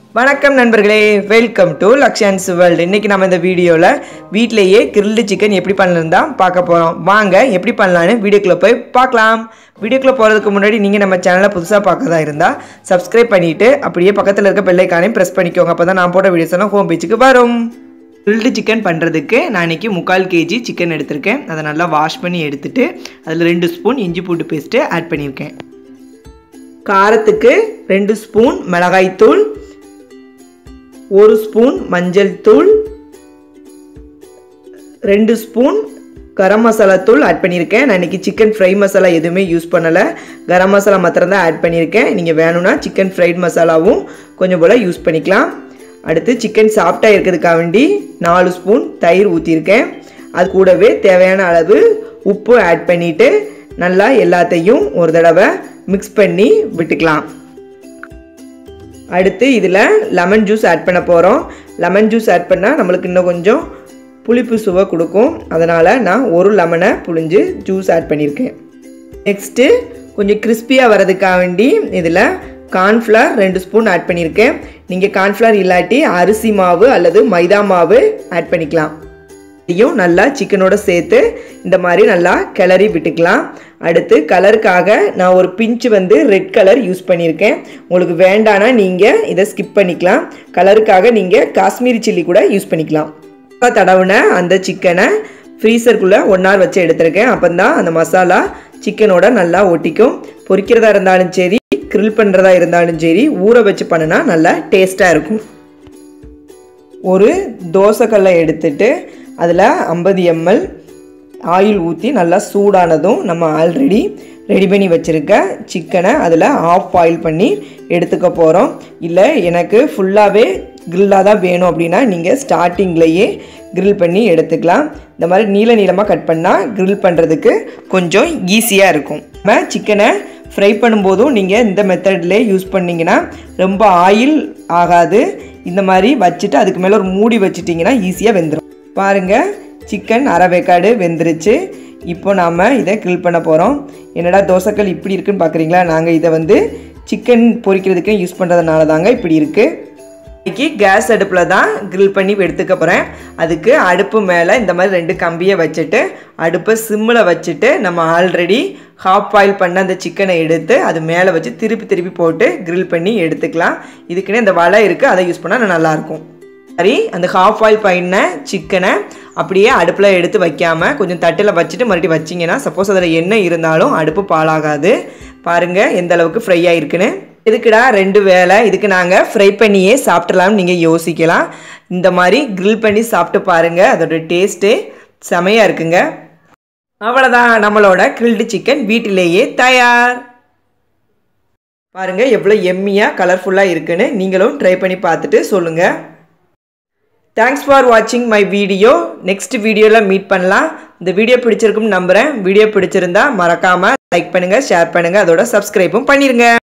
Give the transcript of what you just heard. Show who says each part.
Speaker 1: வணக்கம் நண்பர்களே welcome to லக்ஷன்ஸ் world இன்றைக்கி நம்ம இந்த வீடியோவில் வீட்டிலேயே கிரில்டு சிக்கன் எப்படி பண்ணலாம் தான் பார்க்க போகிறோம் வாங்க எப்படி பண்ணலான்னு வீடியோக்குள்ளே போய் பார்க்கலாம் வீடியோக்குள்ளே போகிறதுக்கு முன்னாடி நீங்கள் நம்ம சேனலை புதுசாக பார்க்கறதா இருந்தால் சப்ஸ்கிரைப் பண்ணிவிட்டு அப்படியே பக்கத்தில் இருக்க பெல்லைக்கானையும் ப்ரெஸ் பண்ணிக்கோங்க அப்போ தான் நான் போட்ட வீடியோஸ் எல்லாம் ஹோம் பேஜுக்கு வரும் கிரில்டு சிக்கன் பண்ணுறதுக்கு நான் இன்றைக்கி முக்கால் கேஜி சிக்கன் எடுத்திருக்கேன் அதை நல்லா வாஷ் பண்ணி எடுத்துட்டு அதில் ரெண்டு ஸ்பூன் இஞ்சி பூண்டு பேஸ்ட்டு ஆட் பண்ணியிருக்கேன் காரத்துக்கு ரெண்டு ஸ்பூன் மிளகாய்த்தூள் ஒரு ஸ்பூன் மஞ்சள் தூள் ரெண்டு ஸ்பூன் கரம் மசாலா தூள் ஆட் பண்ணியிருக்கேன் நான் இன்றைக்கி சிக்கன் ஃப்ரை மசாலா எதுவுமே யூஸ் பண்ணலை கரம் மசாலா மாத்திரம் தான் ஆட் பண்ணியிருக்கேன் நீங்கள் வேணும்னா சிக்கன் ஃப்ரைட் மசாலாவும் கொஞ்சம் போல் யூஸ் பண்ணிக்கலாம் அடுத்து சிக்கன் சாஃப்டாக இருக்கிறதுக்காக வேண்டி நாலு ஸ்பூன் தயிர் ஊற்றிருக்கேன் அது கூடவே தேவையான அளவு உப்பு ஆட் பண்ணிவிட்டு நல்லா எல்லாத்தையும் ஒரு தடவை மிக்ஸ் பண்ணி விட்டுக்கலாம் அடுத்து இதில் லெமன் ஜூஸ் ஆட் பண்ண போகிறோம் லெமன் ஜூஸ் ஆட் பண்ணால் நம்மளுக்கு இன்னும் கொஞ்சம் புளிப்பு சுவை கொடுக்கும் அதனால் நான் ஒரு லெமனை புழிஞ்சு ஜூஸ் ஆட் பண்ணியிருக்கேன் நெக்ஸ்ட்டு கொஞ்சம் கிறிஸ்பியாக வரதுக்காக வேண்டி இதில் கார்ன்ஃப்ளவர் ரெண்டு ஸ்பூன் ஆட் பண்ணியிருக்கேன் நீங்கள் கார்ன்ஃப்ளவர் இல்லாட்டி அரிசி மாவு அல்லது மைதா மாவு ஆட் பண்ணிக்கலாம் இதையும் நல்லா சிக்கனோட சேர்த்து இந்த மாதிரி நல்லா கிளறி விட்டுக்கலாம் அடுத்து கலருக்காக நான் ஒரு பிஞ்சு வந்து ரெட் கலர் யூஸ் பண்ணியிருக்கேன் உங்களுக்கு வேண்டானா நீங்கள் இதை ஸ்கிப் பண்ணிக்கலாம் கலருக்காக நீங்கள் காஷ்மீரி சில்லி கூட யூஸ் பண்ணிக்கலாம் தடவுன அந்த சிக்கனை ஃப்ரீசருக்குள்ளே ஒன் ஹவர் வச்சு எடுத்திருக்கேன் அப்போ தான் அந்த மசாலா சிக்கனோட நல்லா ஒட்டிக்கும் பொரிக்கிறதா இருந்தாலும் சரி கிரில் பண்ணுறதா இருந்தாலும் சரி ஊற வச்சு பண்ணினா நல்லா டேஸ்ட்டாக இருக்கும் ஒரு தோசைக்கல்லை எடுத்துட்டு அதில் ஐம்பது எம்எல் ஆயில் ஊற்றி நல்லா சூடானதும் நம்ம ஆல்ரெடி ரெடி பண்ணி வச்சுருக்க சிக்கனை அதில் ஆஃப் பாயில் பண்ணி எடுத்துக்க போகிறோம் இல்லை எனக்கு ஃபுல்லாகவே கிரில்லாக தான் வேணும் அப்படின்னா நீங்கள் ஸ்டார்டிங்லேயே கிரில் பண்ணி எடுத்துக்கலாம் இந்த மாதிரி நீள நீளமாக கட் பண்ணால் கிரில் பண்ணுறதுக்கு கொஞ்சம் ஈஸியாக இருக்கும் நம்ம சிக்கனை ஃப்ரை பண்ணும்போதும் நீங்கள் இந்த மெத்தட்லேயே யூஸ் பண்ணிங்கன்னா ரொம்ப ஆயில் ஆகாது இந்த மாதிரி வச்சுட்டு அதுக்கு மேலே ஒரு மூடி வச்சிட்டிங்கன்னா ஈஸியாக வெந்துடும் பாருங்கள் சிக்கன் அரை வேக்காடு வெந்துருச்சு இப்போ நாம் இதை கிரில் பண்ண போகிறோம் என்னடா தோசைக்கல் இப்படி இருக்குன்னு பார்க்குறீங்களா நாங்கள் இதை வந்து சிக்கன் பொரிக்கிறதுக்கு யூஸ் பண்ணுறதுனால தாங்க இப்படி இருக்குது இன்றைக்கி கேஸ் அடுப்பில் தான் கிரில் பண்ணி எடுத்துக்க போகிறேன் அதுக்கு அடுப்பு மேலே இந்த மாதிரி ரெண்டு கம்பியை வச்சுட்டு அடுப்பை சிம்மில் வச்சுட்டு நம்ம ஆல்ரெடி ஹாஃப் பாயில் பண்ண அந்த சிக்கனை எடுத்து அது மேலே வச்சு திருப்பி திருப்பி போட்டு கிரில் பண்ணி எடுத்துக்கலாம் இதுக்குன்னே இந்த வலை இருக்குது அதை யூஸ் பண்ணால் நல்லாயிருக்கும் சரி அந்த ஹாஃப் ஆயில் பண்ண சிக்கனை அப்படியே அடுப்பில் எடுத்து வைக்காமல் கொஞ்சம் தட்டில் வச்சுட்டு மறுபடியும் வச்சிங்கன்னா சப்போஸ் அதில் எண்ணெய் இருந்தாலும் அடுப்பு பாலாகாது பாருங்கள் எந்த அளவுக்கு ஃப்ரை ஆகிருக்குன்னு இதுக்குடா ரெண்டு வேலை இதுக்கு நாங்கள் ஃப்ரை பண்ணியே சாப்பிட்றலாம்னு நீங்கள் யோசிக்கலாம் இந்த மாதிரி கிரில் பண்ணி சாப்பிட்டு பாருங்கள் அதோட டேஸ்ட்டு செமையாக இருக்குங்க அவ்வளோதான் நம்மளோட கிரில்டு சிக்கன் வீட்டிலேயே தயார் பாருங்கள் எவ்வளோ எம்மியாக கலர்ஃபுல்லாக இருக்குன்னு நீங்களும் ட்ரை பண்ணி பார்த்துட்டு சொல்லுங்கள் தேங்க்ஸ் ஃபார் வாட்சிங் மை வீடியோ நெக்ஸ்ட் வீடியோவில் மீட் பண்ணலாம் இந்த வீடியோ பிடிச்சிருக்குன்னு நம்புகிறேன் வீடியோ பிடிச்சிருந்தா மறக்காமல் லைக் பண்ணுங்கள் ஷேர் பண்ணுங்கள் அதோட சப்ஸ்கிரைபும் பண்ணிடுங்க